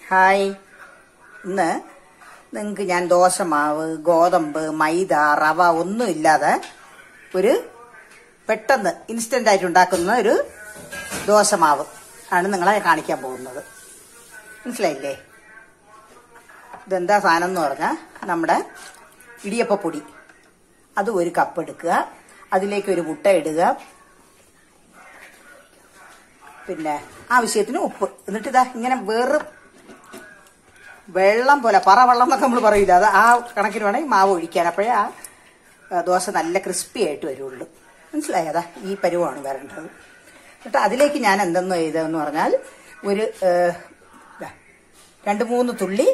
Hi ഇന്ന് നിങ്ങൾക്ക് ഞാൻ ദോശമാവ് ഗോതമ്പ് മൈദ റവ ഒന്നും ഇല്ലാതെ ഒരു പെട്ടെന്ന് ഇൻസ്റ്റന്റ് ആയിട്ട് ഉണ്ടാക്കുന്ന ഒരു ദോശമാവ് ആണ് നിങ്ങളെ കാണിക്കാൻ പോകുന്നത് മനസ്സിലായില്ലേ ഇതെന്താ സാധനം എന്ന് പറഞ്ഞാൽ നമ്മുടെ ഇടിയപ്പപ്പൊടി അത് ഒരു കപ്പ് എടുക്കുക അതിലേക്ക് ഒരു മുട്ട ഇടുക പിന്നെ ആവശ്യത്തിന് ഉപ്പ് എന്നിട്ട് ഇതാ ഇങ്ങനെ വേറെ വെള്ളം പോലെ പറ വെള്ളം എന്നൊക്കെ നമ്മൾ പറയില്ല അത് ആ കണക്കിന് വേണമെങ്കിൽ മാവ് ഒഴിക്കാൻ അപ്പോഴേ ആ ആ, ദോശ നല്ല ക്രിസ്പി ആയിട്ട് വരുള്ളൂ മനസ്സിലായതാ ഈ പരുവമാണ് വരേണ്ടത് എന്നിട്ട് അതിലേക്ക് ഞാൻ എന്തെന്ന് ചെയ്തതെന്ന് പറഞ്ഞാൽ ഒരു ഏ, ദാ, രണ്ട് മൂന്ന് തുള്ളി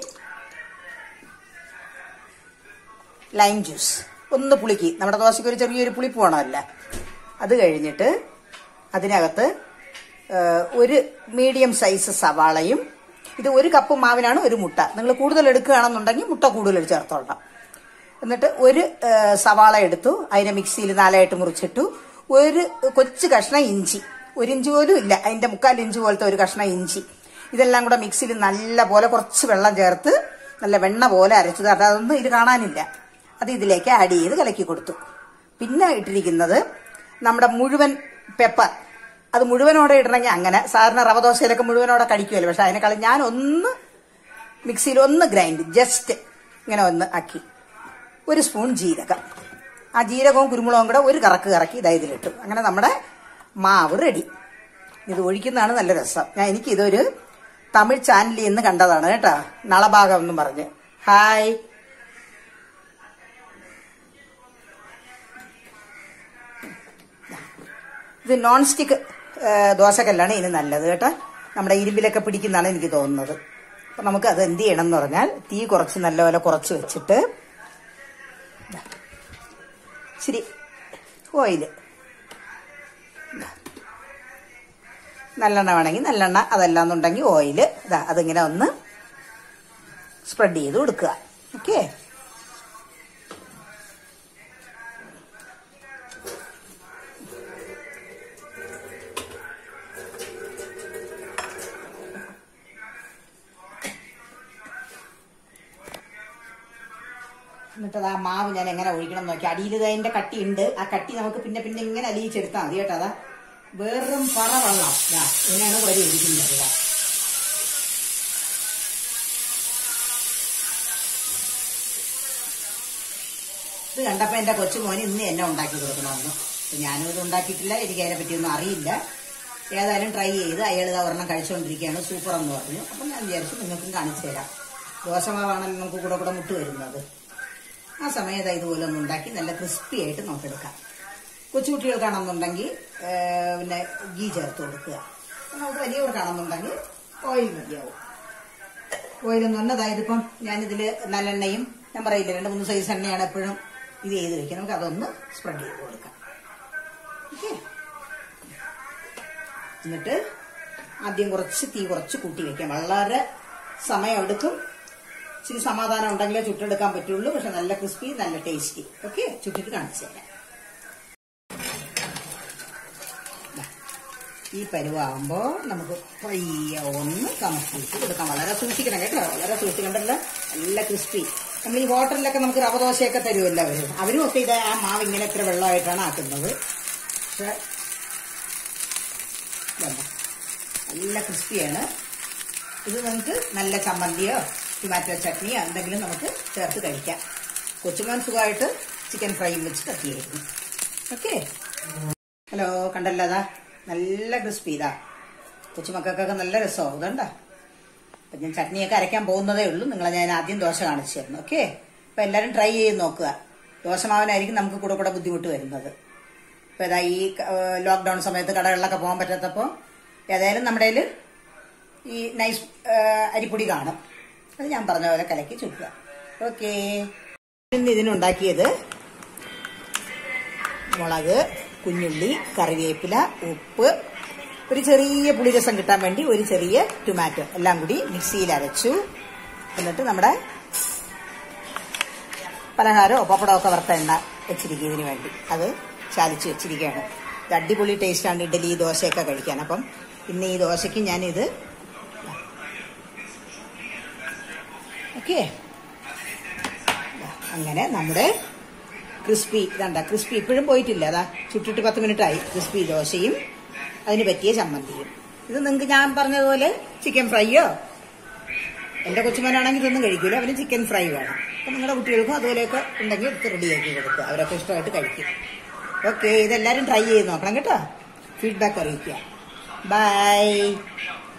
ലൈം ജ്യൂസ് ഒന്ന് പുളിക്ക് നമ്മുടെ ദോശയ്ക്ക് ഒരു ചെറിയൊരു പുളിപ്പ് വേണമല്ല അത് കഴിഞ്ഞിട്ട് അതിനകത്ത് ആ, ഒരു മീഡിയം സൈസ് സവാളയും ഇത് ഒരു കപ്പ് മാവിനാണ് ഒരു മുട്ട നിങ്ങൾ കൂടുതൽ എടുക്കുകയാണെന്നുണ്ടെങ്കിൽ മുട്ട കൂടുതൽ ചേർത്തോളണം എന്നിട്ട് ഒരു ആ, സവാള എടുത്തു അതിനെ മിക്സിയിൽ നാലായിട്ട് മുറിച്ചിട്ടു ഒരു കൊച്ചു കഷ്ണം ഇഞ്ചി ഒരു ഇഞ്ചി പോലും ഇല്ല അതിന്റെ മുക്കാൽ ഇഞ്ചി പോലത്തെ ഒരു കഷ്ണം ഇഞ്ചി ഇതെല്ലാം കൂടെ മിക്സിയിൽ നല്ല പോലെ കുറച്ച് വെള്ളം ചേർത്ത് നല്ല വെണ്ണ പോലെ അരച്ചത് അതൊന്നും ഇത് കാണാനില്ല അത് ഇതിലേക്ക് ആഡ് ചെയ്ത് കലക്കി കൊടുത്തു പിന്നെ ഇട്ടിരിക്കുന്നത് നമ്മുടെ മുഴുവൻ പെപ്പർ അത് മുഴുവനോടെ ഇടണമെങ്കിൽ അങ്ങനെ സാധാരണ റവ ദോശയിലൊക്കെ മുഴുവനോടെ കടിക്കുമല്ലോ പക്ഷെ അതിനേക്കാളും ഞാൻ ഒന്ന് മിക്സിയിൽ ഒന്ന് ഗ്രൈൻഡ് ജസ്റ്റ് ഇങ്ങനെ ഒന്ന് ആക്കി ഒരു സ്പൂൺ ജീരകം ആ ജീരകവും കുരുമുളകും കൂടെ ഒരു കറക്ക് കറക്കി ഇതാ ഇതിലിട്ടു അങ്ങനെ നമ്മുടെ മാവ് റെഡി ഇത് ഒഴിക്കുന്നതാണ് നല്ല രസം ഞാൻ എനിക്കിതൊരു തമിഴ് ചാനലിൽ നിന്ന് കണ്ടതാണ് കേട്ടോ നളഭാഗം എന്നും പറഞ്ഞ് ഹായ് ഇത് നോൺ സ്റ്റിക്ക് ദോശക്കല്ലാണ് ഇതിന് നല്ലത് കേട്ടോ നമ്മുടെ ഇരുമ്പിലൊക്കെ പിടിക്കുന്നതാണ് എനിക്ക് തോന്നുന്നത് അപ്പൊ നമുക്ക് അത് എന്ത് ചെയ്യണം എന്ന് പറഞ്ഞാൽ തീ കുറച്ച് നല്ലപോലെ കുറച്ച് വെച്ചിട്ട് ദാ, ഇച്ചിരി ഓയില് നല്ലെണ്ണ വേണമെങ്കിൽ നല്ലെണ്ണ അതല്ലാന്നുണ്ടെങ്കിൽ ഓയില് ഇതാ അതിങ്ങനെ ഒന്ന് സ്പ്രെഡ് ചെയ്ത് കൊടുക്കുക ഓക്കേ എന്നിട്ട് ആ മാവ് ഞാൻ എങ്ങനെ ഒഴിക്കണം നോക്കി അടിയിൽ അതിന്റെ കട്ടി ഉണ്ട് ആ കട്ടി നമുക്ക് പിന്നെ പിന്നെ ഇങ്ങനെ അലിയിച്ചെടുത്താൽ മതി കേട്ടോ അതാ വെറും പറ വെള്ളം ദാ, ഇങ്ങനെയാണ് വരി ഒഴിക്കുന്നത് ഇതാ. ഇത് കണ്ടപ്പോ എന്റെ കൊച്ചുമോന് ഇന്ന് എന്നെ ഉണ്ടാക്കി കൊടുക്കണമെന്ന് അപ്പൊ ഞാനും ഇത് ഉണ്ടാക്കിയിട്ടില്ല എനിക്ക് അതിനെ പറ്റിയൊന്നും അറിയില്ല ഏതായാലും ട്രൈ ചെയ്ത് അയാൾ ഇത് ഒരെണ്ണം കഴിച്ചുകൊണ്ടിരിക്കുകയാണ് സൂപ്പർ എന്ന് പറഞ്ഞു അപ്പം ഞാൻ വിചാരിച്ചു നിങ്ങൾക്കും കാണിച്ചു തരാം ദോശമാവാണല്ലോ നമുക്ക് കൂടെ കൂടെ മുട്ട് വരുന്നത് ആ സമയത്ത് ഇതുപോലെ ഒന്ന് ഉണ്ടാക്കി നല്ല ക്രിസ്പി ആയിട്ട് നമുക്ക് എടുക്കാം കൊച്ചുകുട്ടികൾക്കാണെന്നുണ്ടെങ്കിൽ ഏഹ്, പിന്നെ ഗീ ചേർത്ത് കൊടുക്കുക നമുക്ക് വലിയവർക്കാണെന്നുണ്ടെങ്കിൽ ഓയിൽ മതിയാവും ഓയിൽ എന്ന് പറഞ്ഞാൽ അതായത് ഇപ്പം ഞാനിതിൽ നല്ലെണ്ണയും ഞാൻ പറയില്ല രണ്ട് മൂന്ന് സൈസ് എണ്ണയാണ് എപ്പോഴും ഇത് ചെയ്ത് വെക്കുക നമുക്ക് അതൊന്ന് സ്പ്രെഡ് ചെയ്ത് കൊടുക്കാം ഓക്കെ എന്നിട്ട് ആദ്യം കുറച്ച് തീ കുറച്ച് കൂട്ടി വെക്കാം വളരെ സമയം എടുക്കും ഇച്ചിരി സമാധാനം ഉണ്ടെങ്കിലേ ചുട്ടെടുക്കാൻ പറ്റുള്ളൂ പക്ഷെ നല്ല ക്രിസ്പി നല്ല ടേസ്റ്റി ഓക്കെ ചുട്ടിട്ട് കാണിച്ചു തരാം ദാ, ഈ പരുവാകുമ്പോ നമുക്ക് പയ്യെ ഒന്ന് കമത്തിയിട്ട് കൊടുക്കാം വളരെ സൂക്ഷിക്കണം കേട്ടോ വളരെ സൂക്ഷിക്കണ്ടല്ലോ നല്ല ക്രിസ്പി നമ്മൾ ഈ ഹോട്ടലിലൊക്കെ നമുക്ക് റവ ദോശയൊക്കെ തരുമല്ലോ അവര് അവരും ഒക്കെ ഇത് ആ മാവ് ഇങ്ങനെ ഇത്ര വെള്ളമായിട്ടാണ് ആക്കുന്നത് പക്ഷെ ഇതല്ല. നല്ല ക്രിസ്പിയാണ് ഇത് നമുക്ക് നല്ല ചമ്മന്തിയോ ടൊമാറ്റോ ചട്നിയോ എന്തെങ്കിലും നമുക്ക് ചേർത്ത് കഴിക്കാം കൊച്ചുമോൻ സുഖമായിട്ട് ചിക്കൻ ഫ്രൈയും വെച്ച് കത്തിയായിരുന്നു ഓക്കെ ഹലോ കണ്ടല്ലോ അതാ നല്ല ക്രിസ്പി ഇതാ കൊച്ചുമക്കൾക്കൊക്കെ നല്ല രസമാവും ഇതുണ്ട അപ്പൊ ഞാൻ ചട്നിയൊക്കെ അരയ്ക്കാൻ പോകുന്നതേ ഉള്ളൂ നിങ്ങളെ ഞാൻ ആദ്യം ദോശ കാണിച്ചു തരുന്നു ഓക്കെ അപ്പൊ എല്ലാവരും ട്രൈ ചെയ്ത് നോക്കുക ദോശമാവനായിരിക്കും നമുക്ക് കൂടെ കൂടെ ബുദ്ധിമുട്ട് വരുന്നത് ഇപ്പൊ ഇതാ ഈ ലോക്ക്ഡൌൺ സമയത്ത് കടകളിലൊക്കെ പോകാൻ പറ്റാത്തപ്പോൾ ഏതായാലും നമ്മുടെ കയ്യിൽ ഈ നൈസ് ആ, അരിപ്പൊടി കാണും അത് ഞാൻ പറഞ്ഞ പോലെ കലക്കി ചുറ്റുക ഓക്കേ ഇന്ന് ഇതിനുണ്ടാക്കിയത് മുളക് കുഞ്ഞുള്ളി കറിവേപ്പില ഉപ്പ് ഒരു ചെറിയ പുളിരസം കിട്ടാൻ വേണ്ടി ഒരു ചെറിയ ടൊമാറ്റോ എല്ലാം കൂടി മിക്സിയിൽ അരച്ചു എന്നിട്ട് നമ്മുടെ പലഹാരമോ പപ്പടമോ ഒക്കെ വറുത്ത എണ്ണ വെച്ചിരിക്കുന്നതിന് വേണ്ടി അത് ചാലിച്ച് വെച്ചിരിക്കുകയാണ് ഇത് അടിപൊളി ടേസ്റ്റാണ് ഇഡലി ദോശയൊക്കെ കഴിക്കാൻ അപ്പം ഇന്ന് ഈ ദോശയ്ക്ക് ഞാനിത് ഓക്കെ അങ്ങനെ നമ്മുടെ ക്രിസ്പി ഇതാണ്ട ക്രിസ്പി ഇപ്പോഴും പോയിട്ടില്ല അതാ ചുട്ടിട്ട് പത്ത് മിനിറ്റ് ആയി ക്രിസ്പി ദോശയും അതിന് പറ്റിയ ചമ്മന്തിയും ഇത് നിങ്ങൾക്ക് ഞാൻ പറഞ്ഞതുപോലെ ചിക്കൻ ഫ്രൈയോ എന്റെ കൊച്ചുമോനാണെങ്കിൽ ഇതൊന്നും കഴിക്കില്ല അവന് ചിക്കൻ ഫ്രൈ വേണം അപ്പൊ നിങ്ങളുടെ കുട്ടികൾക്കും അതുപോലെയൊക്കെ ഉണ്ടെങ്കിൽ എടുത്ത് റെഡിയാക്കി കൊടുക്കുക അവരൊക്കെ ഇഷ്ടമായിട്ട് കഴിക്കും ഓക്കെ ഇതെല്ലാവരും ട്രൈ ചെയ്ത് നോക്കണം കേട്ടോ ഫീഡ്ബാക്ക് അറിയിക്കുക ബൈ